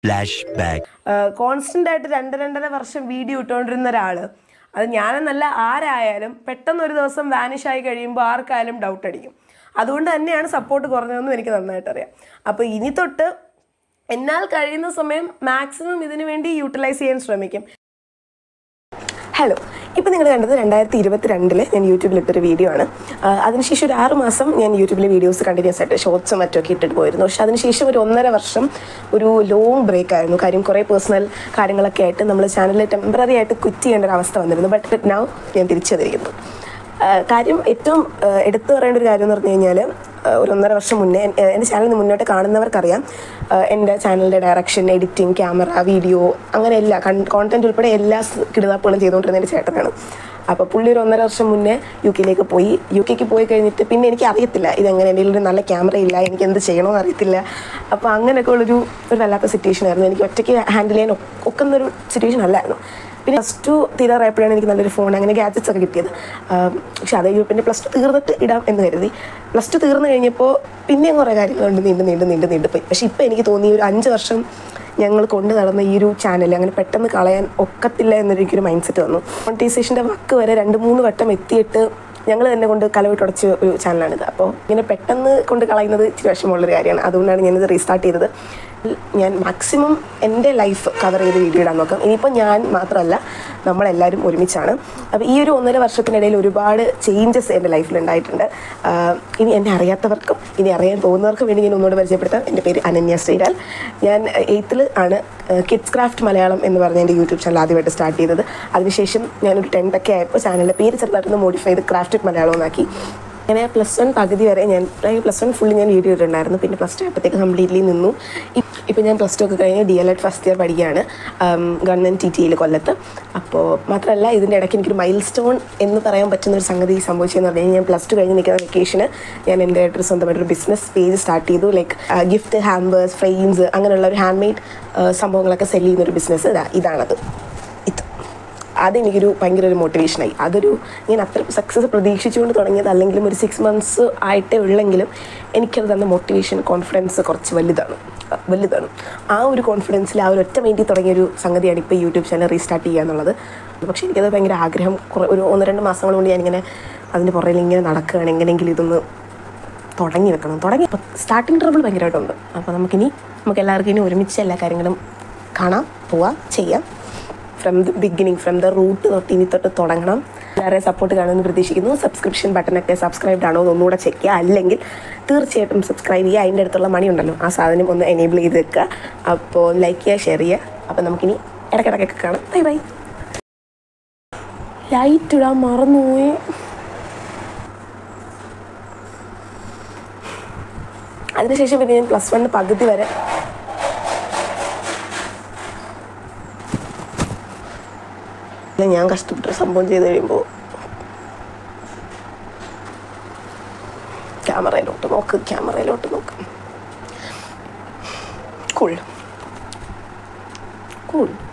Flashback. Constant ആയിട്ട് രണ്ട് രണ്ടര വർഷം വീഡിയോ ഇട്ടുകൊണ്ടിരുന്ന ഒരാൾ അത് ഞാനെന്നല്ല ആരായാലും പെട്ടെന്ന് ഒരു ദിവസം വാനിഷ് ആയി കഴിയുമ്പോൾ ആർക്കായാലും ഡൗട്ട് അടിക്കും അതുകൊണ്ട് തന്നെയാണ് സപ്പോർട്ട് കുറഞ്ഞതെന്നും എനിക്ക് നന്നായിട്ട് അറിയാം അപ്പോൾ ഇനി തൊട്ട് എന്നാൽ കഴിയുന്ന സമയം മാക്സിമം ഇതിനു വേണ്ടി യൂട്ടിലൈസ് ചെയ്യാൻ ശ്രമിക്കും ഹലോ ഇപ്പം നിങ്ങൾ കണ്ടത് രണ്ടായിരത്തി ഇരുപത്തി രണ്ടില് ഞാൻ യൂട്യൂബിൽ ഇട്ടൊരു വീഡിയോ ആണ് ആ, അതിനുശേഷം ഒരു ആറ് മാസം ഞാൻ യൂട്യൂബിലെ വീഡിയോസ് കണ്ടിന്യൂസ് ആയിട്ട് ഷോർട്സും മറ്റൊക്കെ ഇട്ടിട്ട് പോയിരുന്നു പക്ഷെ അതിനുശേഷം ഒരു ഒന്നര വർഷം ഒരു ലോങ് ബ്രേക്ക് ആയിരുന്നു കാര്യം കുറേ പേഴ്സണൽ കാര്യങ്ങളൊക്കെ ആയിട്ട് നമ്മൾ ചാനലിൽ ടെമ്പററി ആയിട്ട് ക്വിറ്റ് ചെയ്യേണ്ട ഒരു അവസ്ഥ വന്നിരുന്നു ബട്ട് നൗ ഞാൻ തിരിച്ചു വന്നിരിക്കുന്നു ആ, കാര്യം ഏറ്റവും ആ, എടുത്തു പറയേണ്ട ഒരു കാര്യം എന്ന് പറഞ്ഞു കഴിഞ്ഞാൽ ഒരു ഒന്നര വർഷം മുന്നേ എൻ- എൻ്റെ ചാനൽ മുന്നോട്ട് കാണുന്നവർക്കറിയാം ആ, എൻ്റെ ചാനലിൻ്റെ ഡയറക്ഷൻ എഡിറ്റിംഗ് ക്യാമറ വീഡിയോ അങ്ങനെ എല്ലാ കോണ്ടന്റ് ഉൾപ്പെടെ എല്ലാ സ് കിടുതാപ്പുകളും ചെയ്തുകൊണ്ടിരുന്ന എൻ്റെ ചേട്ടനാണ് അപ്പോൾ പുള്ളി ഒരു ഒന്നര വർഷം മുന്നേ യു കെയിലേക്ക് പോയി യു കെക്ക് പോയി കഴിഞ്ഞിട്ട് പിന്നെ എനിക്ക് അറിയത്തില്ല ഇതെങ്ങനെ എൻ്റെ ഒരു നല്ല ക്യാമറ ഇല്ല എനിക്ക് എന്ത് ചെയ്യണമെന്ന് അറിയത്തില്ല അപ്പോൾ അങ്ങനെയൊക്കെ ഉള്ളൊരു ഒരു വല്ലാത്ത സിറ്റുവേഷൻ ആയിരുന്നു എനിക്ക് ഒറ്റയ്ക്ക് ഹാൻഡിൽ ചെയ്യാൻ ഒ- ഒക്കുന്നൊരു സിറ്റുവേഷൻ അല്ലായിരുന്നു പിന്നെ പ്ലസ് ടു തീരാറായപ്പോഴാണ് എനിക്ക് നല്ലൊരു ഫോൺ അങ്ങനെ ഗാഡ്ജറ്റ്സ് ഒക്കെ കിട്ടിയത് ആം, പക്ഷെ അത് കഴിഞ്ഞ് പിന്നെ പ്ലസ് ടു തീർന്നിട്ട് ഇടാം എന്ന് കരുതി പ്ലസ് ടു തീർന്നു കഴിഞ്ഞപ്പോൾ പിന്നെയും കുറേ കാര്യങ്ങളുണ്ട് നീണ്ട് നീണ്ട് നീണ്ട് നീണ്ട് പോയി പക്ഷെ ഇപ്പം എനിക്ക് തോന്നി ഒരു അഞ്ച് വർഷം ഞങ്ങൾ കൊണ്ട് നടന്ന ഈ ഒരു ചാനൽ അങ്ങനെ പെട്ടെന്ന് കളയാൻ ഒക്കത്തില്ല എന്നൊരു എനിക്കൊരു മൈൻഡ് സെറ്റ് വന്നു മോണിറ്റൈസേഷൻ്റെ വക്ക് വരെ രണ്ട് മൂന്ന് വട്ടം എത്തിയിട്ട് ഞങ്ങൾ തന്നെ കൊണ്ട് കലവിട്ടുടച്ച ഒരു ചാനലാണിത് അപ്പോൾ ഇങ്ങനെ പെട്ടെന്ന് കൊണ്ട് കളയുന്നത് ഇച്ചിരി വിഷമമുള്ളൊരു കാര്യമാണ് അതുകൊണ്ടാണ് ഞാനിത് റീസ്റ്റാർട്ട് ചെയ്തത് ഞാൻ മാക്സിമം എൻ്റെ ലൈഫ് കവർ ചെയ്ത് വീഡിയോ ഇടാൻ നോക്കാം ഇനിയിപ്പോൾ ഞാൻ മാത്രമല്ല നമ്മളെല്ലാവരും ഒരുമിച്ചാണ് അപ്പോൾ ഈ ഒരു ഒന്നര വർഷത്തിനിടയിൽ ഒരുപാട് ചേഞ്ചസ് എൻ്റെ ലൈഫിൽ ഉണ്ടായിട്ടുണ്ട് ആഹ് ഇനി എന്നെ അറിയാത്തവർക്കും ഇനി അറിയാൻ പോകുന്നവർക്കും വേണ്ടി ഞാൻ ഒന്നുകൂടെ പരിചയപ്പെടുത്താം എൻ്റെ പേര് അനന്യ ശ്രീലാൽ ഞാൻ എയ്ത്തിൽ ആണ് കിഡ്സ് ക്രാഫ്റ്റ് മലയാളം എന്ന് പറഞ്ഞ എൻ്റെ യൂട്യൂബ് ചാനൽ ആദ്യമായിട്ട് സ്റ്റാർട്ട് ചെയ്തത് അതിനുശേഷം ഞാനൊരു ടെൻത്തൊക്കെ ആയപ്പോൾ ചാനലിൻ്റെ പേര് ചെറുതായിട്ടൊന്ന് മോഡിഫൈ ചെയ്ത് ക്രാഫ്റ്റ് മലയാളം എന്നാക്കി അങ്ങനെ പ്ലസ് വൺ പകുതി വരെ ഞാൻ പ്ലസ് വൺ ഫുള്ള് ഞാൻ വീഡിയോ ഇട്ടിട്ടുണ്ടായിരുന്നു പിന്നെ പ്ലസ് ടു ആയപ്പോഴത്തേക്ക് കംപ്ലീറ്റ്ലി നിന്നു ഇപ്പോൾ ഞാൻ പ്ലസ് ടു ഒക്കെ കഴിഞ്ഞ് D L Ed first year പഠിക്കുകയാണ് ഗവൺമെൻറ് ടി ടിയിൽ കൊല്ലത്ത് അപ്പോൾ മാത്രമല്ല ഇതിൻ്റെ ഇടയ്ക്ക് എനിക്കൊരു മൈൽ സ്റ്റോൺ എന്ന് പറയാൻ പറ്റുന്ന ഒരു സംഗതി സംഭവിച്ചതെന്ന് പറഞ്ഞു കഴിഞ്ഞാൽ ഞാൻ പ്ലസ് ടു കഴിഞ്ഞ് നിൽക്കുന്ന വെക്കേഷന് ഞാൻ എൻ്റെ ആയിട്ടൊരു സ്വന്തമായിട്ടൊരു ബിസിനസ് പേജ് സ്റ്റാർട്ട് ചെയ്തു ലൈക്ക് ഗിഫ്റ്റ് ഹാമ്പേഴ്സ് ഫ്രെയിംസ് അങ്ങനെയുള്ള ഒരു ഹാൻഡ് മെയ്ഡ് സംഭവങ്ങളൊക്കെ സെല് ചെയ്യുന്ന ഒരു ബിസിനസ് ഇതാ ഇതാണത് ഇത് അതെനിക്കൊരു ഭയങ്കര ഒരു മോട്ടിവേഷനായി അതൊരു ഞാൻ അത്ര സക്സസ് പ്രതീക്ഷിച്ചുകൊണ്ട് തുടങ്ങിയത് അല്ലെങ്കിലും ഒരു സിക്സ് മന്ത്സ് ആയിട്ടേ ഉള്ളെങ്കിലും എനിക്കത് തന്ന മോട്ടിവേഷൻ കോൺഫിഡൻസ് കുറച്ച് വലുതാണ് അഹ് വലുതാണ് ആ ഒരു കോൺഫിഡൻസിൽ ആ ഒരു ഒറ്റ വേണ്ടി തുടങ്ങിയൊരു സംഗതിയാണ് ഇപ്പോൾ യൂട്യൂബ് ചാനൽ റീസ്റ്റാർട്ട് ചെയ്യുക എന്നുള്ളത് പക്ഷേ എനിക്കത് ഭയങ്കര ആഗ്രഹം കുറേ ഒരു ഒന്ന് രണ്ട് മാസങ്ങൾ കൊണ്ട് ഞാനിങ്ങനെ അതിൻ്റെ പുറകിൽ ഇങ്ങനെ നടക്കുകയാണ് എങ്ങനെയെങ്കിലും ഇതൊന്ന് തുടങ്ങി വെക്കണം തുടങ്ങി സ്റ്റാർട്ടിങ് ട്രബിൾ ഭയങ്കരമായിട്ടുണ്ട് അപ്പോൾ നമുക്കിനി നമുക്ക് എല്ലാവർക്കും ഇനി ഒരുമിച്ച് എല്ലാ കാര്യങ്ങളും കാണാം പോവാം ചെയ്യാം from the beginning from the root തൊട്ട് ഇനി തൊട്ട് തുടങ്ങണം എല്ലാവരെയും സപ്പോർട്ട് കാണുമെന്ന് പ്രതീക്ഷിക്കുന്നു സബ്സ്ക്രിപ്ഷൻ ബട്ടണൊക്കെ സബ്സ്ക്രൈബ്ഡ് ആണോ എന്ന് ഒന്നുകൂടെ ചെക്ക് ചെയ്യുക അല്ലെങ്കിൽ തീർച്ചയായിട്ടും സബ്സ്ക്രൈബ് ചെയ്യുക അതിൻ്റെ അടുത്തുള്ള മണി ഉണ്ടല്ലോ ആ സാധനം ഒന്ന് എനേബിൾ ചെയ്ത് വെക്കുക അപ്പോൾ ലൈക്ക് ചെയ്യുക ഷെയർ ചെയ്യുക അപ്പോൾ നമുക്കിനി ഇടയ്ക്കിടയ്ക്കൊക്കെ കാണാം ബൈ ബൈ ലൈറ്റ് ഇടാൻ മറന്നുപോയി അതിനുശേഷം പിന്നെ ഞാൻ പ്ലസ് വൺ പകുതി വരെ ഇല്ല, ഞാൻ കഷ്ടപ്പെട്ട സംഭവം ചെയ്ത് കഴിയുമ്പോൾ ക്യാമറയിലോട്ട് നോക്ക് ക്യാമറയിലോട്ട് നോക്ക് കൂൾ കൂൾ